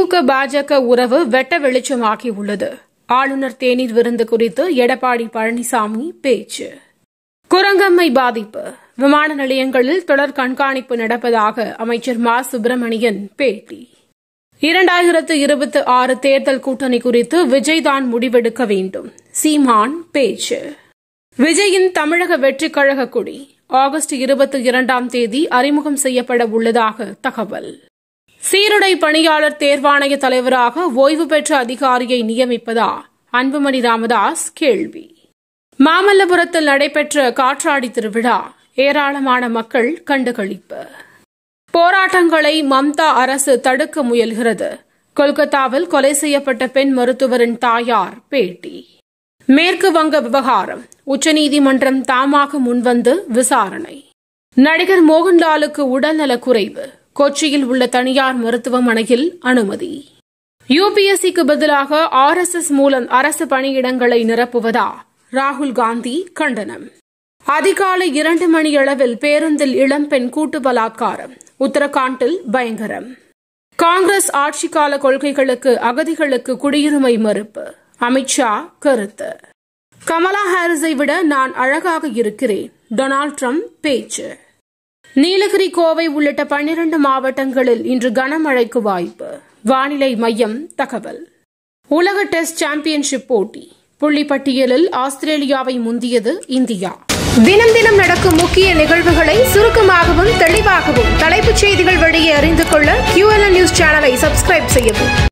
திமுக பாஜக உறவு வெட்ட வெளிச்சமாகியுள்ளது ஆளுநர் தேநீர் விருந்து குறித்து எடப்பாடி பழனிசாமி பேச்சு குரங்கம்மை பாதிப்பு விமான நிலையங்களில் தொடர் கண்காணிப்பு நடப்பதாக அமைச்சர் மா சுப்பிரமணியன் பேட்டி இரண்டாயிரத்து இருபத்தி ஆறு தேர்தல் கூட்டணி குறித்து விஜய்தான் முடிவெடுக்க வேண்டும் சீமான் பேச்சு விஜயின் தமிழக வெற்றிக் கழக கொடி ஆகஸ்ட் இருபத்தி இரண்டாம் தேதி அறிமுகம் செய்யப்பட உள்ளதாக தகவல் சீருடை பணியாளர் தேர்வாணைய தலைவராக ஓய்வு பெற்ற அதிகாரியை நியமிப்பதா அன்புமணி ராமதாஸ் கேள்வி மாமல்லபுரத்தில் நடைபெற்ற காற்றாடி திருவிழா ஏராளமான மக்கள் கண்டுகளிப்பு போராட்டங்களை மம்தா அரசு தடுக்க முயல்கிறது கொல்கத்தாவில் கொலை செய்யப்பட்ட பெண் மருத்துவரின் தாயார் பேட்டி மேற்கு வங்க விவகாரம் உச்சநீதிமன்றம் தாமாக முன்வந்து விசாரணை நடிகர் மோகன்லாலுக்கு உடல்நலக் குறைவு கொச்சியில் உள்ள தனியார் மருத்துவமனையில் அனுமதி யுபிஎஸ்சிக்கு பதிலாக ஆர் எஸ் எஸ் மூலம் அரசு பணியிடங்களை நிரப்புவதா ராகுல் காந்தி கண்டனம் அதிகாலை இரண்டு மணியளவில் பேருந்தில் இளம்பெண் கூட்டு பலாத்காரம் உத்தரகாண்டில் பயங்கரம் காங்கிரஸ் ஆட்சிக்கால கொள்கைகளுக்கு அகதிகளுக்கு குடியுரிமை மறுப்பு அமித்ஷா கருத்து கமலா ஹாரிஸை விட நான் அழகாக இருக்கிறேன் டொனால்ட் ட்ரம்ப் பேச்சு நீலகிரி கோவை உள்ளிட்ட பன்னிரண்டு மாவட்டங்களில் இன்று கனமழைக்கு வாய்ப்பு வானிலை மையம் தகவல் உலக டெஸ்ட் சாம்பியன்ஷிப் போட்டி புள்ளிப்பட்டியலில் ஆஸ்திரேலியாவை முந்தியது இந்தியா தினம் தினம் நடக்கும் முக்கிய நிகழ்வுகளை சுருக்கமாகவும் தெளிவாகவும் தலைப்புச் செய்திகள் வழியே அறிந்து கொள்ள QLN நியூஸ் சேனலை சப்ஸ்கிரைப் செய்யவும்